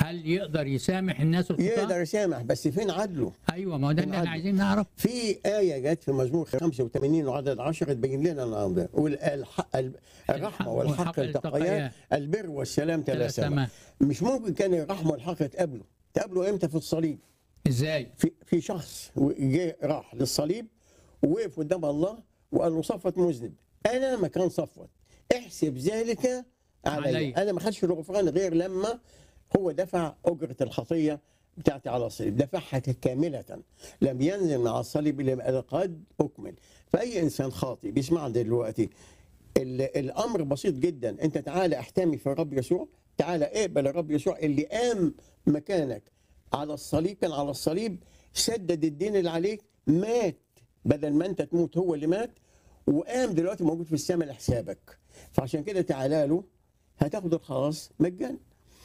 هل يقدر يسامح الناس الخطاة؟ يقدر يسامح بس فين عدله ايوه ما هو ده اللي احنا عدل. عايزين نعرف في آية جت في مزمور 85 وعدد 10 تبين لنا الأمر والحق الرحمة والحق والحق التقيان التقيان. البر والسلام تلاسما تلاسما. مش ممكن كان الرحمة والحق يتقابلوا تقابلوا امتى في الصليب ازاي؟ في في شخص جه راح للصليب ووقف قدام الله وقال له صفوت مذنب انا مكان صفوت احسب ذلك علي, علي. علي. انا ما خدش الغفران غير لما هو دفع اجره الخطيه بتاعتي على الصليب دفعها كامله لم ينزل مع الصليب الا قد اكمل فاي انسان خاطئ بيسمعنا دلوقتي ال- الامر بسيط جدا انت تعالى احتمي في الرب يسوع تعالى اقبل الرب يسوع اللي قام مكانك على الصليب كان على الصليب سدد الدين اللي عليك مات بدل ما انت تموت هو اللي مات وقام دلوقتي موجود في السماء لحسابك فعشان كده تعالى له هتاخد الخلاص مجانا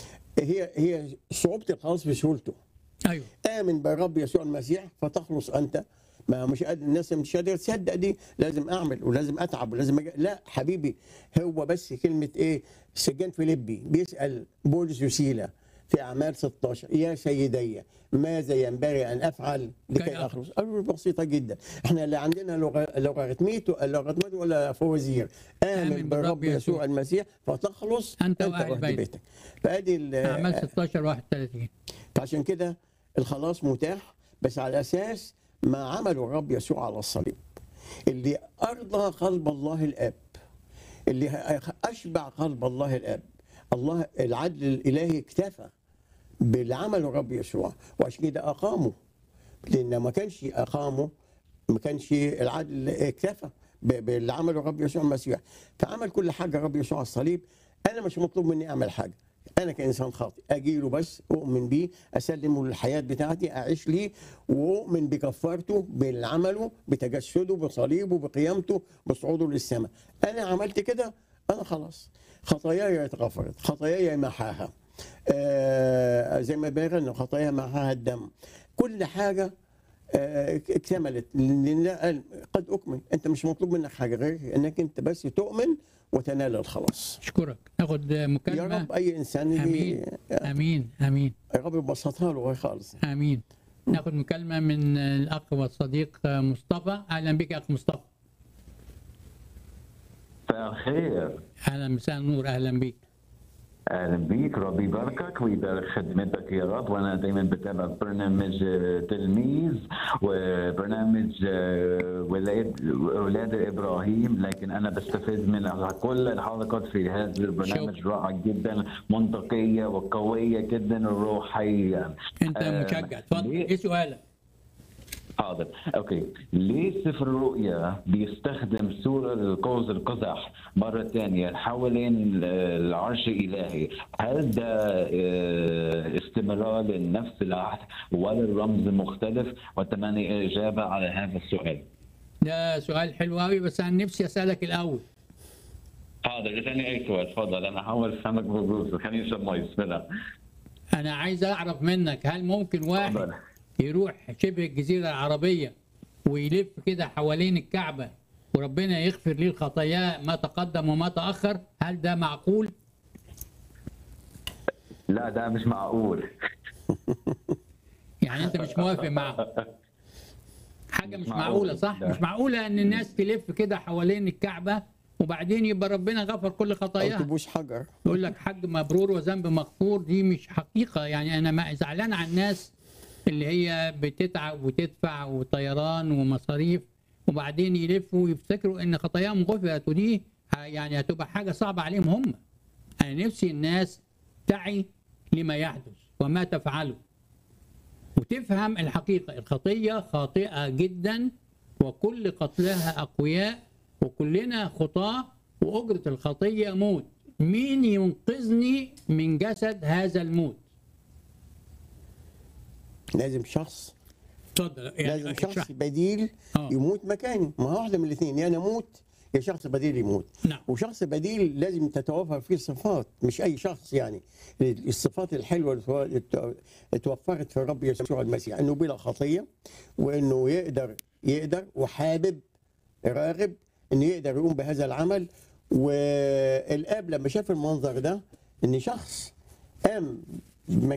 هي هي صعوبه الخلاص في سهولته ايوه امن بالرب يسوع المسيح فتخلص انت ما مش قادر الناس مش قادر تصدق دي لازم اعمل ولازم اتعب ولازم أجي. لا حبيبي هو بس كلمه ايه سجان فيليبي بيسال بولس وسيله في اعمال 16 يا سيدي ماذا ينبغي ان افعل كي لكي أخلص. اخلص؟ قالوا بسيطه جدا احنا لا عندنا لغه لوغاريتمية لوغاريتمات ولا فوازير امن بالرب يسوع المسيح فتخلص أنت وأهل وأهل بيتك. بيتك فادي ال- اعمال 16 31 فعشان كده الخلاص متاح بس على اساس ما عمله الرب يسوع على الصليب اللي ارضى قلب الله الاب اللي اشبع قلب الله الاب الله العدل الالهي اكتفى باللي عمله الرب يسوع وعشان كده اقامه لان ما كانش اقامه ما كانش العدل اكتفى ب- باللي عمله الرب يسوع المسيح فعمل كل حاجه الرب يسوع على الصليب انا مش مطلوب مني اعمل حاجه انا كانسان خاطئ اجي له بس اؤمن بيه اسلمه الحياه بتاعتي اعيش ليه واؤمن بكفارته باللي عمله بتجسده بصليبه بقيامته بصعوده للسماء انا عملت كده انا خلاص خطاياي اتغفرت خطاياي محاها آه زي ما بيغنوا خطايا معها الدم كل حاجه آه، اكتملت لان قال قد اكمل انت مش مطلوب منك حاجه غير انك انت بس تؤمن وتنال الخلاص اشكرك ناخد يا مكالمه رب اي انسان امين اللي امين امين يا رب يبسطها له خالص امين ناخد مكالمه من الاخ والصديق مصطفى اهلا بك يا اخ مصطفى مساء الخير اهلا مساء النور اهلا بك اهلا بيك ربي يباركك ويبارك خدمتك يا رب وانا دايما بتابع برنامج آه، تلميذ وبرنامج آه، ولاد اولاد ابراهيم لكن انا بستفيد من كل الحلقات في هذا البرنامج رائعه جدا منطقيه وقويه جدا روحيا انت آه، مشجع اتفضل ليه- ايه سؤالك حاضر اوكي ليه سفر الرؤيا بيستخدم سورة القوس القزح مرة ثانية حوالين ال- العرش الإلهي هل ده آه، استمرار لنفس العهد ولا الرمز مختلف وأتمنى إجابة على هذا السؤال ده سؤال حلو قوي بس انا نفسي اسالك الاول حاضر ثاني أي سؤال تفضل أنا هحاول أفهمك بجوز خليني أشرب مي بسم الله انا عايز اعرف منك هل ممكن واحد تفضل. يروح شبه الجزيره العربيه ويلف كده حوالين الكعبه وربنا يغفر ليه الخطايا ما تقدم وما تاخر هل ده معقول لا ده مش معقول يعني انت مش موافق معه حاجه مش مش معقوله معقول. صح لا. مش معقوله ان الناس تلف كده حوالين الكعبه وبعدين يبقى ربنا غفر كل او خطاياها تبوش حجر يقول لك حج مبرور وذنب مغفور دي مش حقيقه يعني انا ما زعلان على الناس اللي هي بتتعب وتدفع وطيران ومصاريف وبعدين يلفوا ويفتكروا ان خطاياهم غفرت ودي ه- يعني هتبقى حاجه صعبه عليهم هم انا نفسي الناس تعي لما يحدث وما تفعله وتفهم الحقيقه الخطيه خاطئه جدا وكل قتلها اقوياء وكلنا خطاه واجره الخطيه موت مين ينقذني من جسد هذا الموت لازم شخص اتفضل لازم اشرح. شخص بديل آه. يموت مكاني ما هو واحده من الاثنين يا انا اموت يا شخص بديل يموت نعم وشخص بديل لازم تتوفر فيه صفات مش اي شخص يعني الصفات الحلوه اللي تو- اللي اتوفرت في الرب يسوع المسيح انه بلا خطيه وانه يقدر يقدر وحابب راغب انه يقدر يقوم بهذا العمل والاب لما شاف المنظر ده ان شخص قام